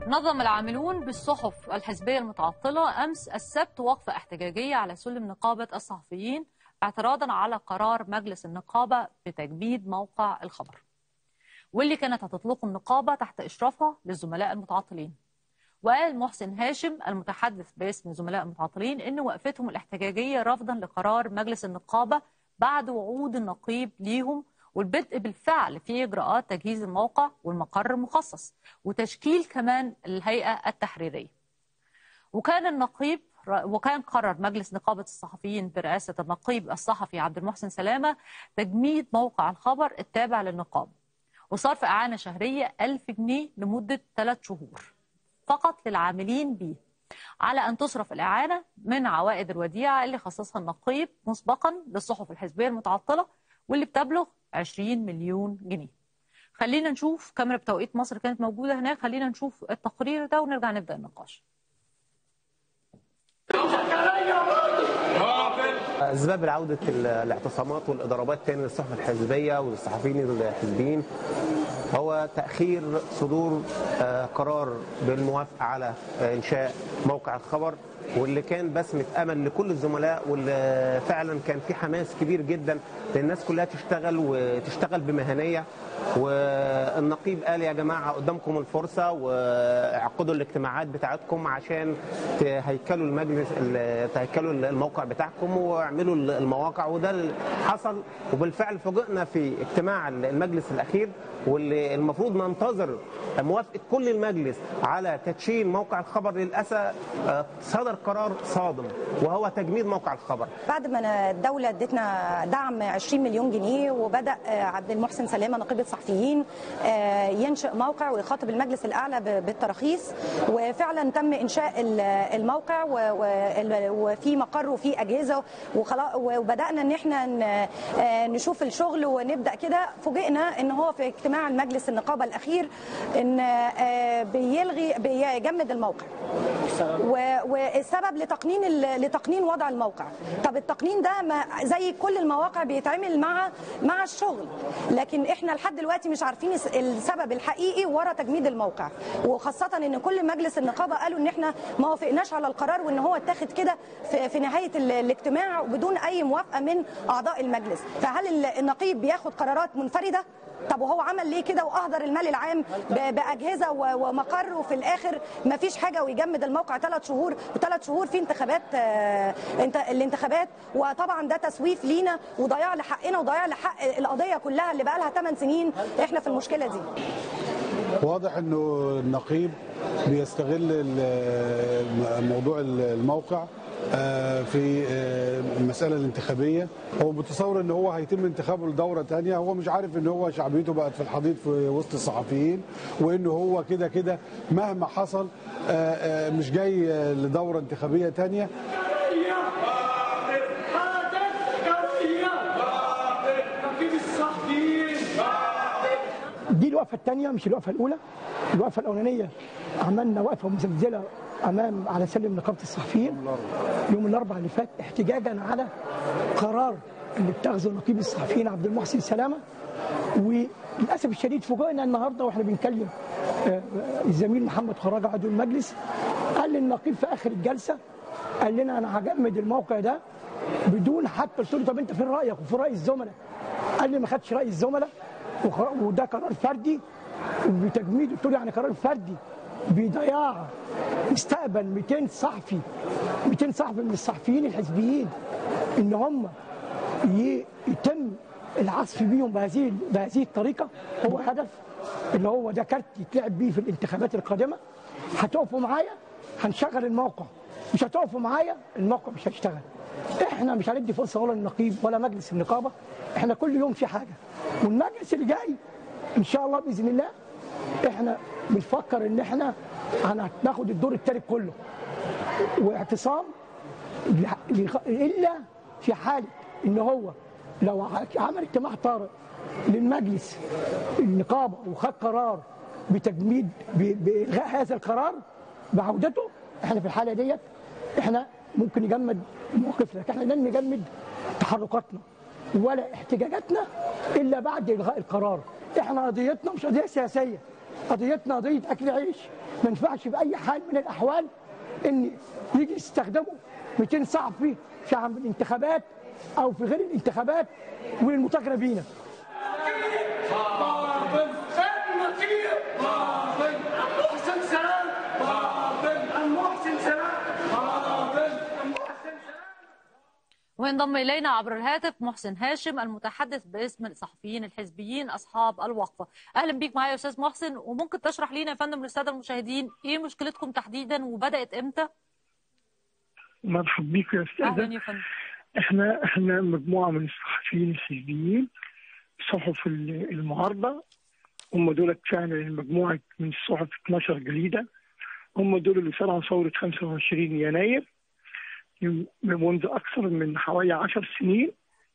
نظم العاملون بالصحف الحزبية المتعطلة أمس السبت وقفة احتجاجية على سلم نقابة الصحفيين اعتراضا على قرار مجلس النقابة بتجميد موقع الخبر واللي كانت هتطلقه النقابة تحت إشرافها للزملاء المتعطلين وقال محسن هاشم المتحدث باسم زملاء المتعطلين إن وقفتهم الاحتجاجية رفضا لقرار مجلس النقابة بعد وعود النقيب ليهم والبدء بالفعل في إجراءات تجهيز الموقع والمقر المخصص وتشكيل كمان الهيئة التحريرية وكان النقيب وكان قرر مجلس نقابة الصحفيين برئاسة النقيب الصحفي عبد المحسن سلامة تجميد موقع الخبر التابع للنقابة وصرف إعانة شهرية 1000 جنيه لمدة ثلاث شهور فقط للعاملين به على أن تصرف الإعانة من عوائد الوديعة اللي خصصها النقيب مسبقا للصحف الحزبية المتعطلة واللي بتبلغ 20 مليون جنيه خلينا نشوف كاميرا بتوقيت مصر كانت موجودة هناك خلينا نشوف التقرير ده ونرجع نبدأ النقاش اسباب عوده الاعتصامات والاضرابات تاني للصحف الحزبيه والصحفيين الحزبيين هو تاخير صدور قرار بالموافقه على انشاء موقع الخبر واللي كان بسمة أمل لكل الزملاء واللي فعلا كان في حماس كبير جدا للناس كلها تشتغل وتشتغل بمهنية والنقيب قال يا جماعة قدامكم الفرصة واعقدوا الاجتماعات بتاعتكم عشان تهيكلوا المجلس تهيكلوا الموقع بتاعكم واعملوا المواقع وده اللي حصل وبالفعل فوجئنا في اجتماع المجلس الأخير واللي المفروض ننتظر موافقة كل المجلس على تدشين موقع الخبر للأسف صدر قرار صادم وهو تجميد موقع الخبر بعد ما الدولة ادتنا دعم 20 مليون جنيه وبدأ عبد المحسن سلامة نقيب الصحفيين ينشئ موقع ويخاطب المجلس الأعلى بالتراخيص وفعلا تم إنشاء الموقع وفي مقر وفي أجهزة وبدأنا إن احنا نشوف الشغل ونبدأ كده فوجئنا إن هو في اجتماع المجلس النقابة الأخير إن بيلغي بيجمد الموقع والسبب لتقنين لتقنين وضع الموقع طب التقنين ده ما زي كل المواقع بيتعمل مع مع الشغل لكن احنا لحد دلوقتي مش عارفين السبب الحقيقي ورا تجميد الموقع وخاصه ان كل مجلس النقابه قالوا ان احنا ما وافقناش على القرار وان هو اتاخد كده في, في نهايه الاجتماع بدون اي موافقه من اعضاء المجلس فهل النقيب بياخد قرارات منفرده طب وهو عمل ليه كده واهدر المال العام باجهزه ومقر وفي الاخر ما فيش حاجه ويجمد الموقع ثلاث شهور وثلاث شهور في انتخابات الانتخابات وطبعا ده تسويف لينا وضياع لحقنا وضياع لحق القضيه كلها اللي بقى لها 8 سنين احنا في المشكله دي واضح انه النقيب بيستغل موضوع الموقع في المسألة الانتخابية هو متصور ان هو هيتم انتخابه لدورة تانية هو مش عارف ان هو شعبيته بقت في الحضيض في وسط الصحفيين وانه هو كده كده مهما حصل مش جاي لدورة انتخابية تانية دي الوقفة الثانية مش الوقفة الأولى الوقفة الأولانية عملنا وقفة مزلزلة امام على سلم نقابه الصحفيين يوم الاربعاء اللي فات احتجاجا على قرار اللي اتخذه نقيب الصحفيين عبد المحسن سلامه وللاسف الشديد فوجئنا النهارده واحنا بنكلم الزميل محمد خراج عضو المجلس قال للنقيب في اخر الجلسه قال لنا انا هجمد الموقع ده بدون حتى قلت له طب انت فين رايك وفي راي الزملاء قال لي ما خدش راي الزملاء وده قرار فردي وبتجميد قلت له يعني قرار فردي بضياع مستقبل 200 صحفي 200 صحفي من الصحفيين الحزبيين ان هم يتم العصف بيهم بهذه بهذه الطريقه هو هدف اللي هو ده كارت يتلعب بيه في الانتخابات القادمه هتقفوا معايا هنشغل الموقع مش هتقفوا معايا الموقع مش هيشتغل احنا مش هندي فرصه ولا النقيب ولا مجلس النقابه احنا كل يوم في حاجه والمجلس اللي جاي ان شاء الله باذن الله احنا بنفكر ان احنا هناخد الدور الثالث كله واعتصام الا في حاله ان هو لو عمل اجتماع طارئ للمجلس النقابه وخد قرار بتجميد بالغاء هذا القرار بعودته احنا في الحاله ديت احنا ممكن نجمد موقفنا لكن احنا لن نجمد تحركاتنا ولا احتجاجاتنا الا بعد الغاء القرار احنا قضيتنا مش قضيه سياسيه قضيتنا قضيه اكل عيش ما ينفعش باي حال من الاحوال ان يجي يستخدموا 200 صحفي في عم الانتخابات او في غير الانتخابات والمتاجره بينا باطل المطير باطل محسن سلام باطل محسن سلام باطل محسن سلام وينضم إلينا عبر الهاتف محسن هاشم المتحدث باسم الصحفيين الحزبيين أصحاب الوقفة أهلا بيك معايا يا أستاذ محسن وممكن تشرح لنا يا فندم للسادة المشاهدين إيه مشكلتكم تحديدا وبدأت إمتى؟ مرحبا بك يا أهلا استاذه يا فندم احنا احنا مجموعه من الصحفيين الحزبيين صحف ال- المعارضه هم دول فعلا مجموعه من الصحف 12 جريده هم دول اللي صنعوا ثوره 25 يناير منذ اكثر من حوالي 10 سنين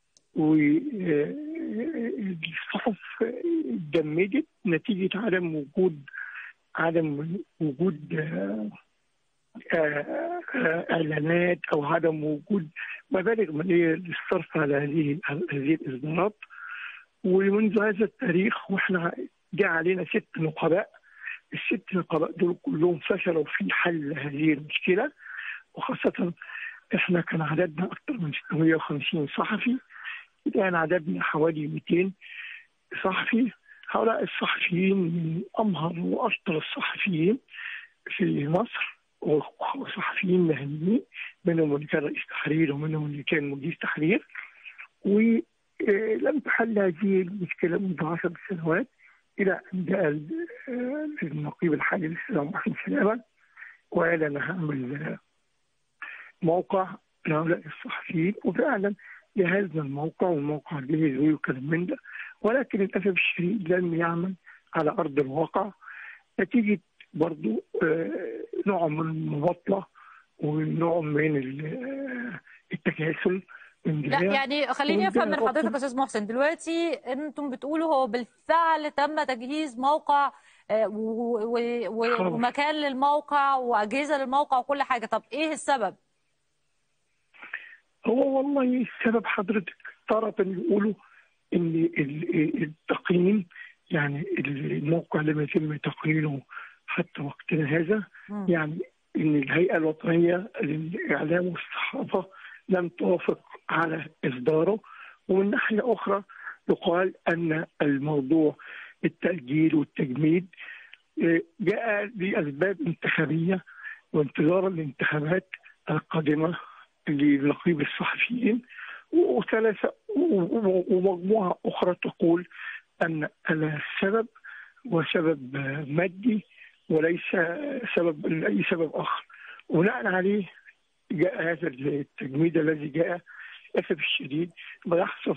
والصحف اتجمدت نتيجه عدم وجود عدم وجود آه، آه، آه، اعلانات او عدم وجود مبالغ ماليه للصرف على هذه هذه الاصدارات ومنذ هذا التاريخ واحنا جاء علينا ست نقباء الست نقباء دول كلهم فشلوا في حل هذه المشكله وخاصه احنا كان عددنا اكثر من 650 صحفي الان عددنا حوالي 200 صحفي هؤلاء الصحفيين من امهر واشطر الصحفيين في مصر وصحفيين مهنيين منهم اللي كان رئيس تحرير ومنهم اللي كان مدير تحرير ولم تحل هذه المشكله منذ عشر سنوات الى ان جاء ال- آه، النقيب الحالي الاستاذ محمد سلامه واعلن عمل موقع لهؤلاء الصحفيين وفعلا جهزنا الموقع والموقع جهز وكلام من ده ولكن للاسف الشديد لم يعمل على ارض الواقع نتيجه برضو آه، نوع من المماطله ونوع من ال- آه، التكاسل من لا جهة. يعني خليني افهم من وده حضرتك يا استاذ محسن دلوقتي انتم بتقولوا هو بالفعل تم تجهيز موقع آه، و- و- و- خلاص. ومكان للموقع واجهزه للموقع وكل حاجه طب ايه السبب؟ هو والله السبب حضرتك تارة يقولوا ان ال- التقييم يعني الموقع لم يتم تقييمه حتى وقتنا هذا مم. يعني ان الهيئه الوطنيه للاعلام والصحافه لم توافق على اصداره ومن ناحيه اخرى يقال ان الموضوع التاجيل والتجميد آه، جاء لاسباب انتخابيه وانتظار الانتخابات القادمه لنقيب الصحفيين وثلاثه و- ومجموعه اخرى تقول ان أن السبب هو سبب آه، مادي وليس سبب لاي سبب اخر وبناء عليه جاء هذا التجميد الذي جاء للاسف الشديد ويحصف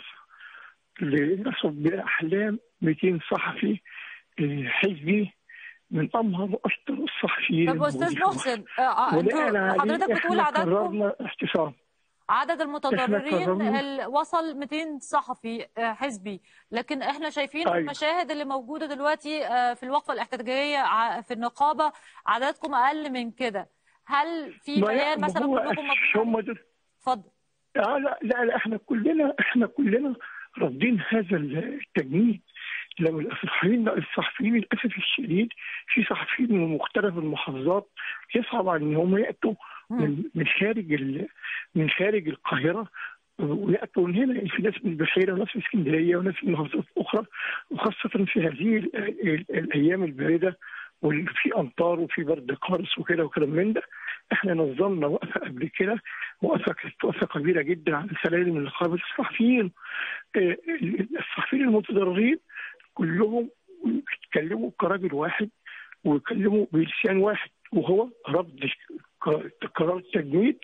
ليصف باحلام 200 صحفي آه، حزبي من امهر واشطر الصحفيين طب استاذ الموجودين في مصر. محسن آه، آه، وبناء انتوا عليه حضرتك بتقول احنا عددكم قررنا احتساب عدد المتضررين قررنا- ال- وصل 200 صحفي آه، حزبي لكن احنا شايفين أيوة. المشاهد اللي موجوده دلوقتي آه، في الوقفه الاحتجاجيه ع- في النقابه عددكم اقل من كده هل في ما بيان ما مثلا هو كلكم هم مطلوب دول اتفضل آه لا, لا لا احنا كلنا احنا كلنا رافضين هذا التجميد لو الصحفيين الصحفيين للاسف الشديد في صحفيين من مختلف المحافظات يصعب على ان هم ياتوا من من خارج ال- من خارج القاهره وياتوا من هنا في ناس من البحيره وناس من اسكندريه وناس من محافظات اخرى وخاصه في هذه ال- ال- الايام البارده واللي في امطار وفي برد قارس وكده وكلام من ده احنا نظمنا وقفه قبل كده وقفه كانت وقفه كبيره جدا على سلالم نقابه الصحفيين آه، الصحفيين المتضررين كلهم بيتكلموا كراجل واحد ويتكلموا بلسان واحد وهو رفض ق- قرار التجميد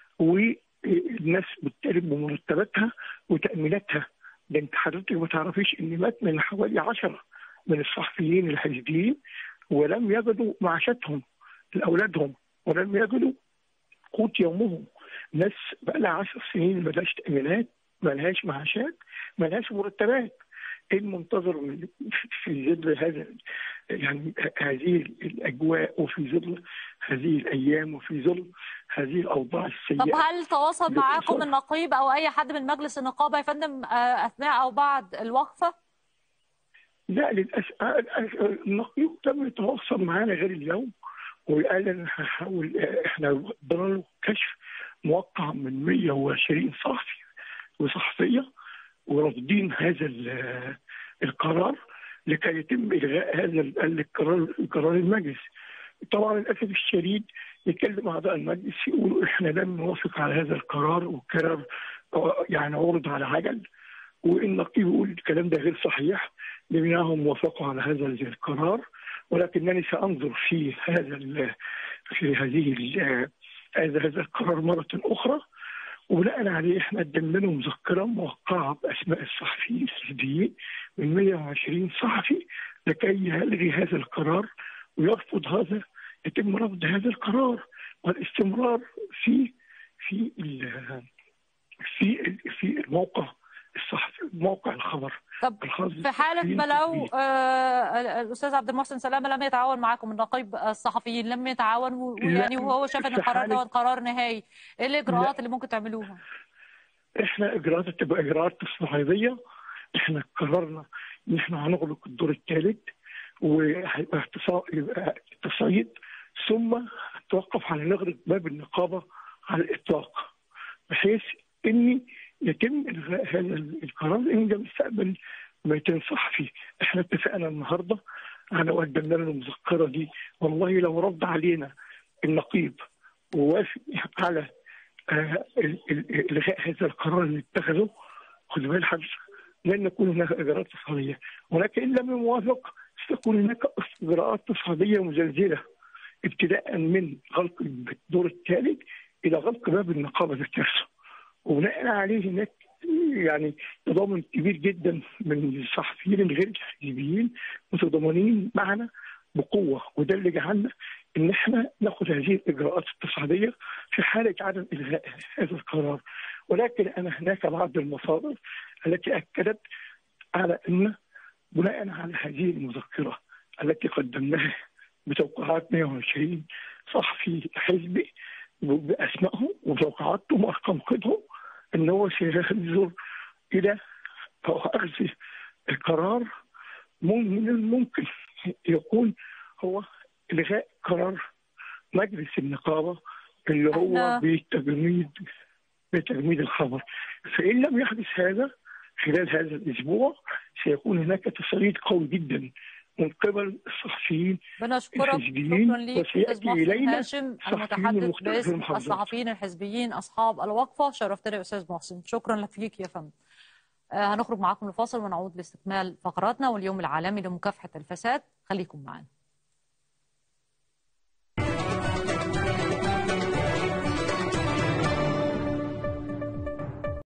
والناس بتطالب بمرتباتها وتأميناتها ده انت حضرتك ما تعرفيش ان مات من حوالي عشرة من الصحفيين الحزبيين ولم يجدوا معاشاتهم لاولادهم ولم يجدوا قوت يومهم ناس بقى لها 10 سنين ما لهاش تامينات ما لهاش معاشات ما لهاش مرتبات ايه المنتظر من- في ظل هذا يعني هذه الاجواء وفي ظل هذه الايام وفي ظل هذه الاوضاع طب السيئه هل تواصل لا، معاكم اتفضل. النقيب او اي حد من مجلس النقابه يا فندم آه، اثناء او بعد الوقفه لا للاسف النقيب لم يتواصل معانا غير اليوم وقال انا هحاول احنا ادينا له كشف موقع من 120 صحفي وصحفيه ورافضين هذا ال- القرار لكي يتم الغاء هذا ال- القرار قرار المجلس. طبعا للاسف الشديد يتكلم اعضاء المجلس يقولوا احنا لم نوافق على هذا القرار والقرار آه، يعني عرض على عجل والنقيب يقول الكلام ده غير صحيح لأنهم وافقوا على هذا القرار ولكنني سأنظر في هذا ال- في هذه ال- هذا هذا القرار مرة أخرى وبناء عليه احنا قدمنا له مذكرة موقعة بأسماء الصحفيين الحزبيين من 120 صحفي لكي يلغي هذا القرار ويرفض هذا يتم رفض هذا القرار والاستمرار في في ال- في في الموقع الصحفي موقع الخبر طب الخاص في حالة ما لو بالصحفيين. آه، الأستاذ عبد المحسن سلامة لم يتعاون معكم النقيب الصحفيين لم يتعاون و- لا، ويعني وهو شاف أن في القرار ده حالة- هو قرار نهائي إيه الإجراءات لا. اللي ممكن تعملوها؟ احنا اجراءات تبقى اجراءات تصنيعيه احنا قررنا ان احنا هنغلق الدور الثالث وهيبقى اتصا- يبقى تصعيد ثم توقف على نغلق باب النقابه على الاطلاق بحيث ان يتم الغاء هذا القرار لان ده مستقبل 200 صحفي احنا اتفقنا النهارده على وقدمنا له المذكره دي والله لو رد علينا النقيب ووافق على آه، ال- ال- الغاء هذا القرار اللي اتخذه خد بال حضرتك لن يكون هناك اجراءات تصعيديه ولكن ان لم يوافق ستكون هناك اجراءات تصعيديه مزلزله ابتداء من غلق الدور الثالث الى غلق باب النقابه ذات نفسه وبناء عليه هناك يعني تضامن كبير جدا من الصحفيين الغير الحزبيين متضامنين معنا بقوه وده اللي جعلنا ان احنا ناخذ هذه الاجراءات التصعيديه في حاله عدم الغاء هذا القرار ولكن انا هناك بعض المصادر التي اكدت على ان بناء على هذه المذكره التي قدمناها بتوقيعات 120 صحفي حزبي باسمائهم وتوقيعاتهم وارقام قيدهم ان هو سينظر الى اخذ القرار من الممكن يكون هو الغاء قرار مجلس النقابه اللي هو إحنا- بتجميد بتجميد الخبر فان لم يحدث هذا خلال هذا الاسبوع سيكون هناك تصعيد قوي جدا من قبل الصحفيين بنشكرك الحزبيين شكرا ليك وسيأتي أستاذ محسن إلينا هاشم صحفيين المتحدث من مختلف باسم المحافظات. الصحفيين الحزبيين أصحاب الوقفة شرفتنا يا أستاذ محسن شكرا لك ليك يا فندم آه، هنخرج معاكم لفاصل ونعود لاستكمال فقراتنا واليوم العالمي لمكافحة الفساد خليكم معنا